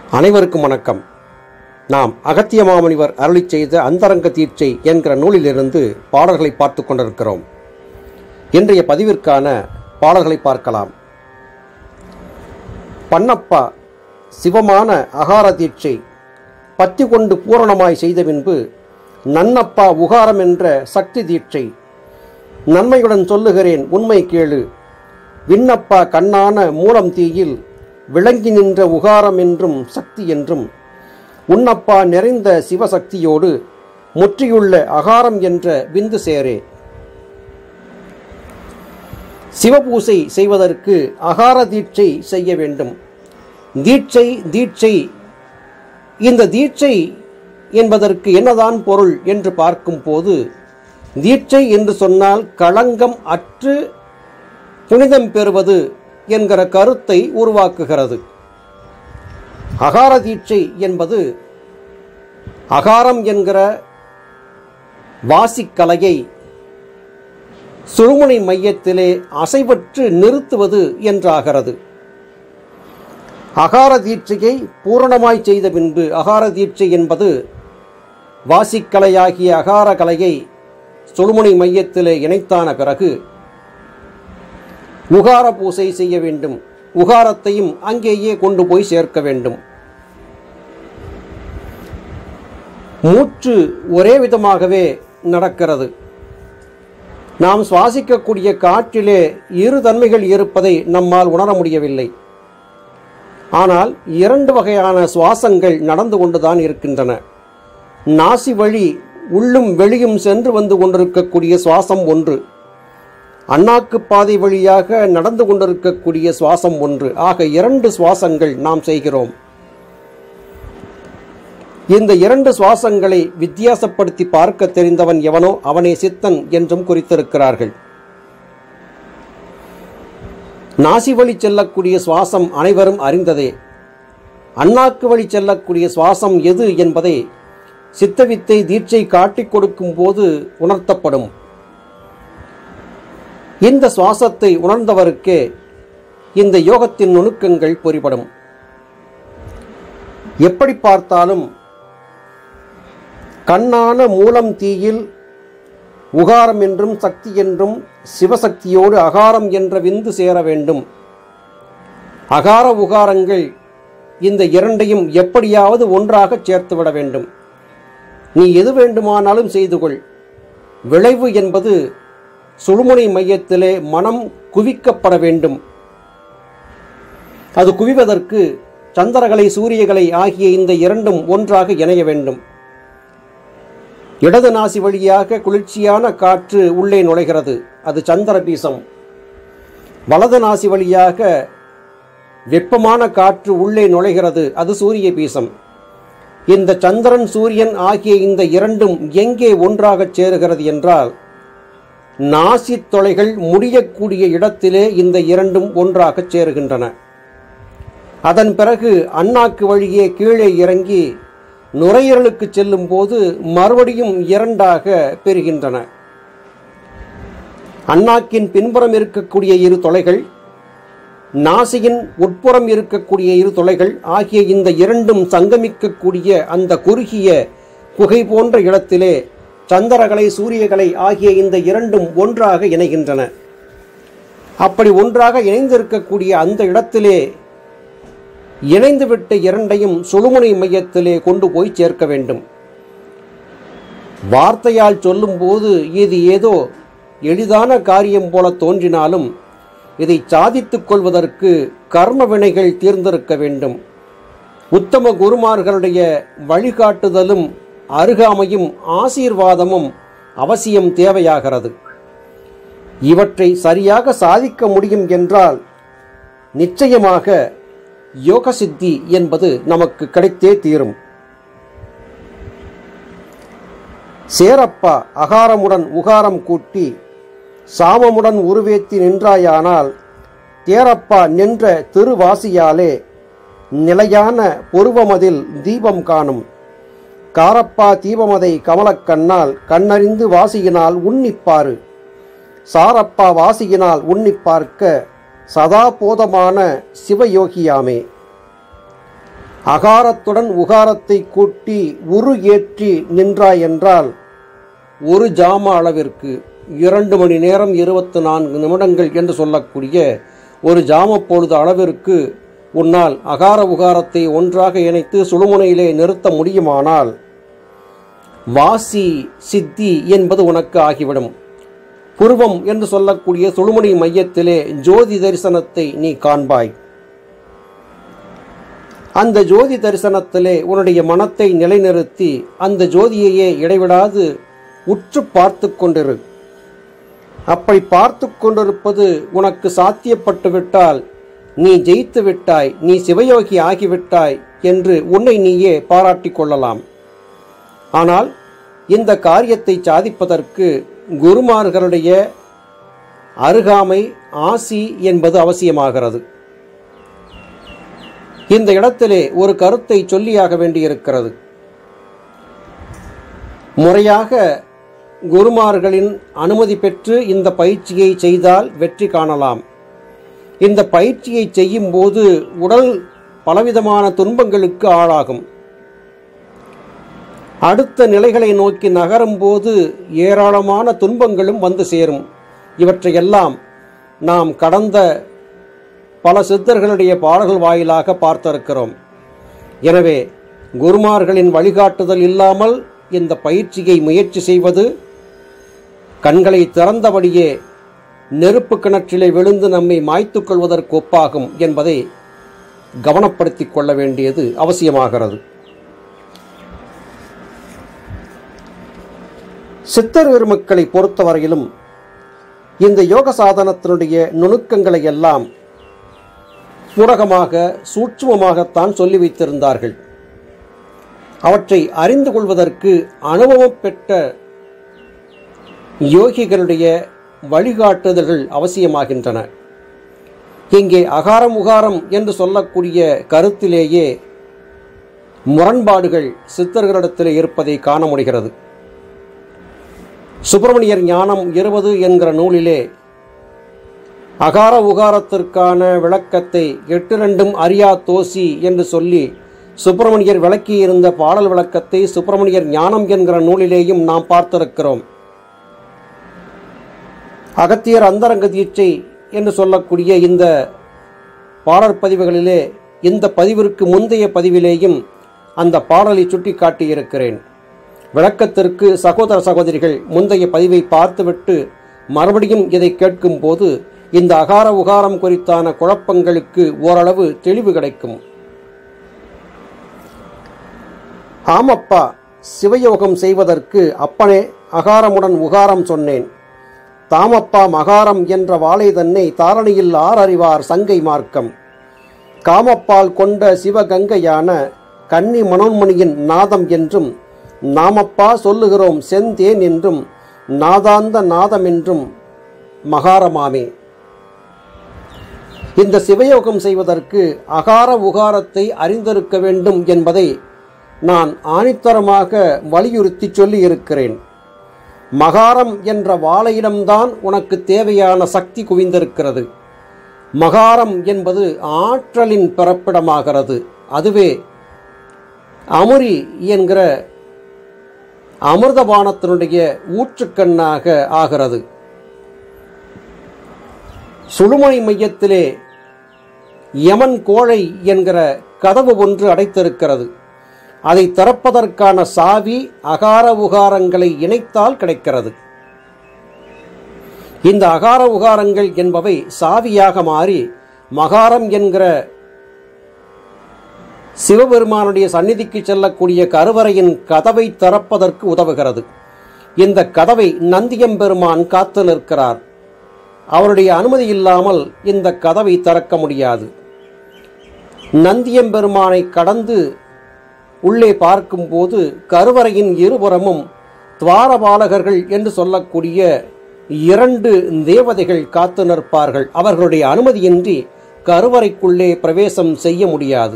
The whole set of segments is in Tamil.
அனைவருக்கும் வணக்கம் நாம் அகத்திய மாமுனிவர் அருளிச் செய்த அந்தரங்க தீட்சை என்கிற நூலிலிருந்து பாடல்களை பார்த்து கொண்டிருக்கிறோம் இன்றைய பதிவிற்கான பாடல்களை பார்க்கலாம் பன்னப்பா சிவமான அகார தீட்சை பத்தி கொண்டு பூரணமாய் செய்த பின்பு நன்னப்பா உகாரம் என்ற சக்தி தீட்சை நன்மையுடன் சொல்லுகிறேன் உண்மை கேளு விண்ணப்பா கண்ணான மூலம் தீயில் விளங்கி நின்ற உகாரம் என்றும் சக்தி என்றும் உன்னப்பா நிறைந்த சிவசக்தியோடு முற்றியுள்ள அகாரம் என்ற விந்து சேரே சிவபூசை செய்வதற்கு அகார தீட்சை செய்ய வேண்டும் தீட்சை தீட்சை இந்த தீட்சை என்பதற்கு என்னதான் பொருள் என்று பார்க்கும்போது தீட்சை என்று சொன்னால் களங்கம் அற்று புனிதம் பெறுவது என்கிற கருத்தை உருவாக்குகிறது அகார தீட்சை என்பது அகாரம் என்கிற வாசிக்கலையை சுழுமுனை மையத்திலே அசைவற்று நிறுத்துவது என்றாகிறது அகார தீட்சையை பூரணமாய் செய்த பின்பு அகார தீட்சை என்பது வாசிக்கலையாகிய அகார கலையை சுழுமுனை மையத்திலே இணைத்தான பிறகு உகார பூசை செய்ய வேண்டும் உகாரத்தையும் அங்கேயே கொண்டு போய் சேர்க்க வேண்டும் மூச்சு ஒரே விதமாகவே நடக்கிறது நாம் சுவாசிக்கக்கூடிய காற்றிலே இரு தன்மைகள் இருப்பதை நம்மால் உணர முடியவில்லை ஆனால் இரண்டு வகையான சுவாசங்கள் நடந்து கொண்டுதான் இருக்கின்றன நாசி வழி உள்ளும் வெளியும் சென்று வந்து கொண்டிருக்கக்கூடிய சுவாசம் ஒன்று அண்ணாக்கு பாதை வழியாக நடந்து கொண்டிருக்கக்கூடிய சுவாசம் ஒன்று ஆக இரண்டு சுவாசங்கள் நாம் செய்கிறோம் இந்த இரண்டு சுவாசங்களை வித்தியாசப்படுத்தி பார்க்க தெரிந்தவன் எவனோ அவனே சித்தன் என்றும் குறித்திருக்கிறார்கள் நாசி வழி செல்லக்கூடிய சுவாசம் அனைவரும் அறிந்ததே அண்ணாக்கு வழி செல்லக்கூடிய சுவாசம் எது என்பதை சித்தவித்தை தீட்சை காட்டிக் கொடுக்கும் போது உணர்த்தப்படும் இந்த சுவாசத்தை உணர்ந்தவருக்கே இந்த யோகத்தின் நுணுக்கங்கள் பொறிபடும் எப்படி பார்த்தாலும் கண்ணான மூலம் தீயில் உகாரம் என்றும் சக்தி என்றும் சிவசக்தியோடு அகாரம் என்ற விந்து சேர வேண்டும் அகார உகாரங்கள் இந்த இரண்டையும் எப்படியாவது ஒன்றாக சேர்த்துவிட வேண்டும் நீ எது வேண்டுமானாலும் செய்து கொள் விளைவு என்பது சுழுமுனை மையத்திலே மனம் குவிக்கப்பட வேண்டும் அது குவிவதற்கு சந்திரகலை சூரியகலை ஆகிய இந்த இரண்டும் ஒன்றாக இணைய வேண்டும் இடது நாசி வழியாக குளிர்ச்சியான காற்று உள்ளே நுழைகிறது அது சந்திர பீசம் வலது நாசி வழியாக வெப்பமான காற்று உள்ளே நுழைகிறது அது சூரிய பீசம் இந்த சந்திரன் சூரியன் ஆகிய இந்த இரண்டும் எங்கே ஒன்றாகச் சேருகிறது என்றால் நாசி தொலைகள் முடியக்கூடிய இடத்திலே இந்த இரண்டும் ஒன்றாகச் சேருகின்றன அதன் பிறகு அண்ணாக்கு வழியே கீழே இறங்கி நுரையீரலுக்கு செல்லும் போது மறுபடியும் இரண்டாக பெறுகின்றன அண்ணாக்கின் பின்புறம் இருக்கக்கூடிய இரு தொலைகள் நாசியின் உட்புறம் இருக்கக்கூடிய இரு தொலைகள் ஆகிய இந்த இரண்டும் சங்கமிக்கக்கூடிய அந்த குறுகிய குகை போன்ற இடத்திலே சந்திரகலை சூரியகலை ஆகிய இந்த இரண்டும் ஒன்றாக இணைகின்றன அப்படி ஒன்றாக இணைந்திருக்கக்கூடிய அந்த இடத்திலே இணைந்துவிட்ட இரண்டையும் சுழுமுனை மையத்திலே கொண்டு போய் சேர்க்க வேண்டும் வார்த்தையால் சொல்லும்போது இது ஏதோ எளிதான காரியம் போல தோன்றினாலும் இதை சாதித்துக் கொள்வதற்கு கர்ம வினைகள் தீர்ந்திருக்க வேண்டும் உத்தம குருமார்களுடைய வழிகாட்டுதலும் அருகாமையும் ஆசீர்வாதமும் அவசியம் தேவையாகிறது இவற்றை சரியாக சாதிக்க முடியும் என்றால் நிச்சயமாக யோக சித்தி என்பது நமக்கு கிடைத்தே தீரும் சேரப்பா அகாரமுடன் உகாரம் கூட்டி சாமமுடன் உருவேத்தி நின்றாயானால் தேரப்பா நின்ற திருவாசியாலே நிலையான பொருவமதில் தீபம் காணும் காரப்பா தீபமதை கமலக்கண்ணால் கண்ணறிந்து வாசியினால் உன்னிப்பாரு சாரப்பா வாசியினால் உன்னிப்பார்க்க சதா போதமான சிவயோகியாமே அகாரத்துடன் உகாரத்தை கூட்டி உரு ஏற்றி நின்றாய் என்றால் ஒரு ஜாம அளவிற்கு இரண்டு மணி நேரம் இருபத்தி நான்கு நிமிடங்கள் என்று சொல்லக்கூடிய ஒரு ஜாம பொழுது அளவிற்கு உன்னால் அகார உகாரத்தை ஒன்றாக இணைத்து சுழுமுனையிலே நிறுத்த முடியுமானால் வாசி சித்தி என்பது உனக்கு ஆகிவிடும் புருவம் என்று சொல்லக்கூடிய சுழுமுனை மையத்திலே ஜோதி தரிசனத்தை நீ காண்பாய் அந்த ஜோதி தரிசனத்திலே உன்னுடைய மனத்தை நிலைநிறுத்தி அந்த ஜோதியையே இடைவிடாது உற்று பார்த்து கொண்டிரு அப்படி பார்த்து கொண்டிருப்பது உனக்கு சாத்தியப்பட்டு விட்டால் நீ ஜெயித்து விட்டாய் நீ சிவயோகி ஆகிவிட்டாய் என்று உன்னை நீயே பாராட்டிக் கொள்ளலாம் ஆனால் இந்த காரியத்தை சாதிப்பதற்கு குருமார்களுடைய அருகாமை ஆசி என்பது அவசியமாகிறது இந்த இடத்திலே ஒரு கருத்தை சொல்லியாக வேண்டியிருக்கிறது முறையாக குருமார்களின் அனுமதி பெற்று இந்த பயிற்சியை செய்தால் வெற்றி காணலாம் இந்த பயிற்சியை செய்யும் போது உடல் பலவிதமான துன்பங்களுக்கு ஆளாகும் அடுத்த நிலைகளை நோக்கி நகரும் போது ஏராளமான துன்பங்களும் வந்து சேரும் இவற்றையெல்லாம் நாம் கடந்த பல சித்தர்களுடைய பாடல்கள் வாயிலாக பார்த்திருக்கிறோம் எனவே குருமார்களின் வழிகாட்டுதல் இல்லாமல் இந்த பயிற்சியை முயற்சி செய்வது கண்களை திறந்தபடியே நெருப்பு கிணற்றிலே விழுந்து நம்மை மாய்த்துக் கொள்வதற்கு ஒப்பாகும் என்பதை கவனப்படுத்திக் கொள்ள வேண்டியது அவசியமாகிறது சித்தர் பெருமக்களை பொறுத்தவரையிலும் இந்த யோக சாதனத்தினுடைய நுணுக்கங்களை எல்லாம் பூரகமாக சூட்சுமமாகத்தான் சொல்லி வைத்திருந்தார்கள் அவற்றை அறிந்து கொள்வதற்கு அனுபவம் பெற்ற யோகிகளுடைய வழிகாட்டுதல்கள் அவசியமாகின்றன இங்கே அகாரம் உகாரம் என்று சொல்லக்கூடிய கருத்திலேயே முரண்பாடுகள் சித்தர்களிடத்தில் இருப்பதை காண முடிகிறது சுப்பிரமணியர் ஞானம் இருபது என்கிற நூலிலே அகார உகாரத்திற்கான விளக்கத்தை எட்டு ரெண்டும் அறியா தோசி என்று சொல்லி சுப்பிரமணியர் விளக்கியிருந்த பாடல் விளக்கத்தை சுப்பிரமணியர் ஞானம் என்கிற நூலிலேயும் நாம் பார்த்திருக்கிறோம் அகத்தியர் அந்தரங்க தீட்சை என்று சொல்லக்கூடிய இந்த பாடற் பதிவுகளிலே இந்த பதிவிற்கு முந்தைய பதிவிலேயும் அந்த பாடலை சுட்டி காட்டியிருக்கிறேன் விளக்கத்திற்கு சகோதர சகோதரிகள் முந்தைய பதிவை பார்த்துவிட்டு மறுபடியும் இதை கேட்கும்போது இந்த அகார உகாரம் குறித்தான குழப்பங்களுக்கு ஓரளவு தெளிவு கிடைக்கும் ஆமப்பா சிவயோகம் செய்வதற்கு அப்பனே அகாரமுடன் உகாரம் சொன்னேன் தாமப்பா மகாரம் என்ற வாளை தன்னை தாரணியில் ஆறறிவார் சங்கை மார்க்கம் காமப்பால் கொண்ட சிவகங்கையான கன்னி மனோன்மணியின் நாதம் என்றும் நாமப்பா சொல்லுகிறோம் செந்தேன் என்றும் நாதாந்த நாதம் என்றும் மகாரமாமே இந்த சிவயோகம் செய்வதற்கு அகார உகாரத்தை அறிந்திருக்க வேண்டும் என்பதை நான் ஆணித்தரமாக வலியுறுத்தி சொல்லியிருக்கிறேன் மகாரம் என்ற வாழையிடம்தான் உனக்கு தேவையான சக்தி குவிந்திருக்கிறது மகாரம் என்பது ஆற்றலின் பிறப்பிடமாகிறது அதுவே அமுரி என்கிற அமிர்தபானத்தினுடைய ஊற்றுக்கண்ணாக ஆகிறது சுழுமணி மையத்திலே யமன் கோழை என்கிற கதவு ஒன்று அடைத்திருக்கிறது அதை திறப்பதற்கான சாவி அகார உகாரங்களை இணைத்தால் கிடைக்கிறது இந்த அகார உகாரங்கள் என்பவை சாவியாக மாறி மகாரம் என்கிற சிவபெருமானுடைய சந்நிதிக்கு செல்லக்கூடிய கருவறையின் கதவை திறப்பதற்கு உதவுகிறது இந்த கதவை நந்தியம்பெருமான் காத்து நிற்கிறார் அவருடைய அனுமதி இல்லாமல் இந்த கதவை திறக்க முடியாது நந்தியம்பெருமானை கடந்து உள்ளே பார்க்கும்போது கருவறையின் இருபுறமும் துவாரபாலகர்கள் என்று சொல்லக்கூடிய இரண்டு தேவதைகள் காத்து நிற்பார்கள் அவர்களுடைய அனுமதியின்றி கருவறைக்குள்ளே பிரவேசம் செய்ய முடியாது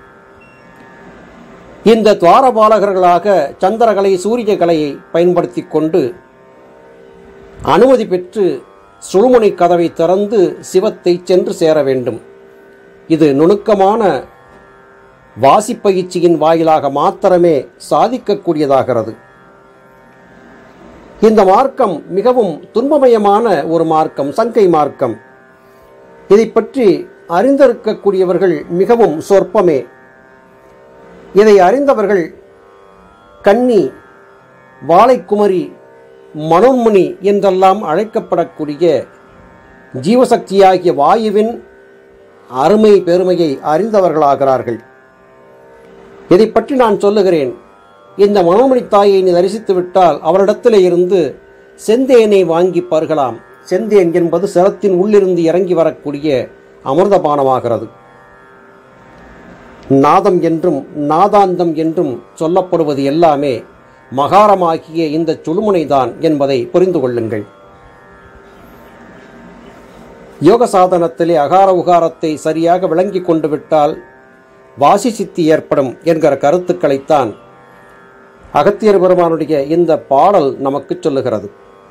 இந்த துவாரபாலகர்களாக சந்திரகலை சூரியகலையை பயன்படுத்தி கொண்டு அனுமதி பெற்று சுழுமுனை கதவை திறந்து சிவத்தை சென்று சேர வேண்டும் இது நுணுக்கமான வாசிப்பயிற்சியின் வாயிலாக மாத்திரமே சாதிக்கக்கூடியதாகிறது இந்த மார்க்கம் மிகவும் துன்பமயமான ஒரு மார்க்கம் சங்கை மார்க்கம் இதை பற்றி அறிந்திருக்கக்கூடியவர்கள் மிகவும் சொற்பமே இதை அறிந்தவர்கள் கன்னி வாழைக்குமரி மனோன்முனி என்றெல்லாம் அழைக்கப்படக்கூடிய ஜீவசக்தியாகிய வாயுவின் அருமை பெருமையை அறிந்தவர்களாகிறார்கள் இதை பற்றி நான் சொல்லுகிறேன் இந்த மனோமணி தாயை நீ தரிசித்து விட்டால் அவரிடத்திலே இருந்து செந்தேனை வாங்கி பருகலாம் செந்தேன் என்பது சிரத்தின் உள்ளிருந்து இறங்கி வரக்கூடிய அமிர்தபானமாகிறது நாதம் என்றும் நாதாந்தம் என்றும் சொல்லப்படுவது எல்லாமே மகாரமாகிய இந்த சுழுமுனைதான் என்பதை புரிந்து கொள்ளுங்கள் யோக சாதனத்திலே அகார உகாரத்தை சரியாக விளங்கி கொண்டு விட்டால் வாசி சித்தி ஏற்படும் என்கிற கருத்துக்களைத்தான் அகத்தியர் பெருமானுடைய இந்த பாடல் நமக்கு சொல்லுகிறது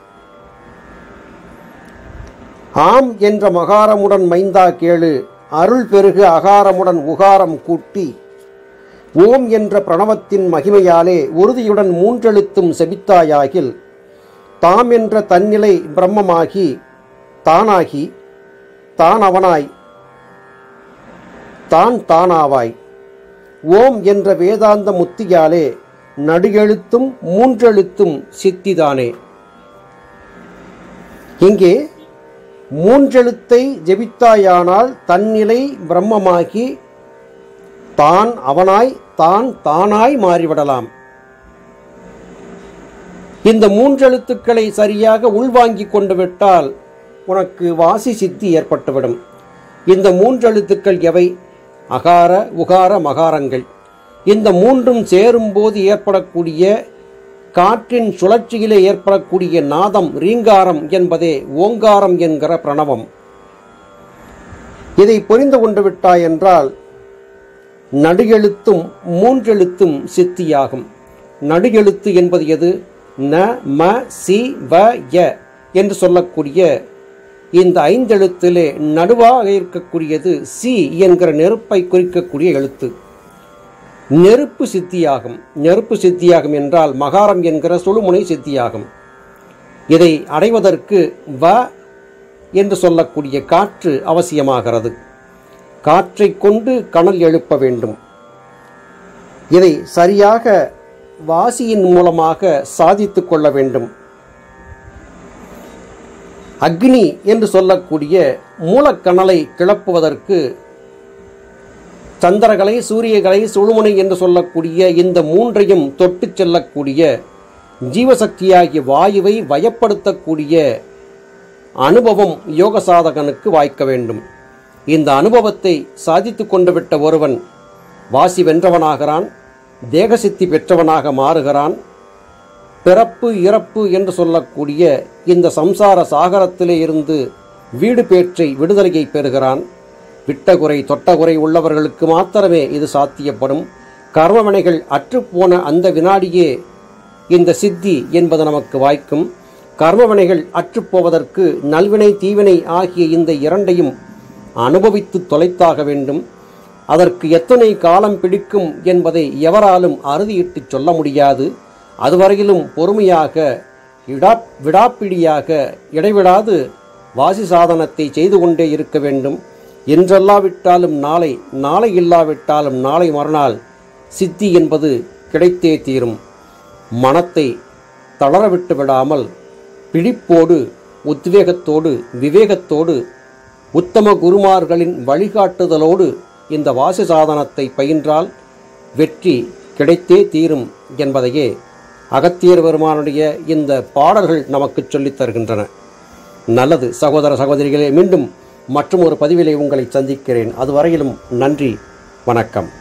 ஆம் என்ற மகாரமுடன் மைந்தா கேளு அருள் பெருகு அகாரமுடன் உகாரம் கூட்டி ஓம் என்ற பிரணவத்தின் மகிமையாலே உறுதியுடன் மூன்றெழுத்தும் செபித்தாயாகில் தாம் என்ற தன்னிலை பிரம்மமாகி தானாகி தான் அவனாய் தான் தானாவாய் ஓம் என்ற வேதாந்த முத்தியாலே நடுகெழுத்தும் மூன்றெழுத்தும் சித்திதானே இங்கே மூன்றெழுத்தை ஜெபித்தாயானால் தன்னிலை பிரம்மமாகி தான் அவனாய் தான் தானாய் மாறிவிடலாம் இந்த மூன்றெழுத்துக்களை சரியாக உள்வாங்கிக் கொண்டு விட்டால் உனக்கு வாசி சித்தி ஏற்பட்டுவிடும் இந்த மூன்றெழுத்துக்கள் எவை அகார உகார மகாரங்கள் இந்த மூன்றும் சேரும்போது ஏற்படக்கூடிய காற்றின் சுழற்சியிலே ஏற்படக்கூடிய நாதம் ரீங்காரம் என்பதே ஓங்காரம் என்கிற பிரணவம் இதை புரிந்து கொண்டு விட்டாய் என்றால் நடுகெழுத்தும் மூன்றெழுத்தும் சித்தியாகும் நடுகெழுத்து என்பது எது ந ம சி வ ய என்று சொல்லக்கூடிய இந்த ஐந்தெழுத்திலே நடுவாக இருக்கக்கூடியது சி என்கிற நெருப்பை குறிக்கக்கூடிய எழுத்து நெருப்பு சித்தியாகும் நெருப்பு சித்தியாகும் என்றால் மகாரம் என்கிற சுழுமுனை சித்தியாகும் இதை அடைவதற்கு வ என்று சொல்லக்கூடிய காற்று அவசியமாகிறது காற்றை கொண்டு கணல் எழுப்ப வேண்டும் இதை சரியாக வாசியின் மூலமாக சாதித்து கொள்ள வேண்டும் அக்னி என்று சொல்லக்கூடிய மூலக்கணலை கிளப்புவதற்கு சந்திரகலை சூரியகலை சுழுமுனை என்று சொல்லக்கூடிய இந்த மூன்றையும் தொட்டுச் செல்லக்கூடிய ஜீவசக்தியாகிய வாயுவை வயப்படுத்தக்கூடிய அனுபவம் யோக சாதகனுக்கு வாய்க்க வேண்டும் இந்த அனுபவத்தை சாதித்து கொண்டு விட்ட ஒருவன் வாசி வென்றவனாகிறான் தேகசித்தி பெற்றவனாக மாறுகிறான் பிறப்பு இறப்பு என்று சொல்லக்கூடிய இந்த சம்சார சாகரத்திலே இருந்து வீடு பேற்றை விடுதலையை பெறுகிறான் விட்டகுறை தொட்டகுறை உள்ளவர்களுக்கு மாத்திரமே இது சாத்தியப்படும் கர்மவினைகள் அற்றுப்போன அந்த வினாடியே இந்த சித்தி என்பது நமக்கு வாய்க்கும் கர்மவினைகள் அற்றுப்போவதற்கு நல்வினை தீவினை ஆகிய இந்த இரண்டையும் அனுபவித்து தொலைத்தாக வேண்டும் அதற்கு எத்தனை காலம் பிடிக்கும் என்பதை எவராலும் அறுதியிட்டு சொல்ல முடியாது அதுவரையிலும் பொறுமையாக இடா விடாப்பிடியாக இடைவிடாது வாசி சாதனத்தை செய்து கொண்டே இருக்க வேண்டும் இன்றல்லாவிட்டாலும் நாளை நாளை இல்லாவிட்டாலும் நாளை மறுநாள் சித்தி என்பது கிடைத்தே தீரும் மனத்தை தளரவிட்டு விடாமல் பிடிப்போடு உத்வேகத்தோடு விவேகத்தோடு உத்தம குருமார்களின் வழிகாட்டுதலோடு இந்த வாசி சாதனத்தை பயின்றால் வெற்றி கிடைத்தே தீரும் என்பதையே அகத்தியர் பெருமானுடைய இந்த பாடல்கள் நமக்கு சொல்லித் தருகின்றன நல்லது சகோதர சகோதரிகளே மீண்டும் மற்றும் ஒரு பதிவிலே உங்களை சந்திக்கிறேன் அதுவரையிலும் நன்றி வணக்கம்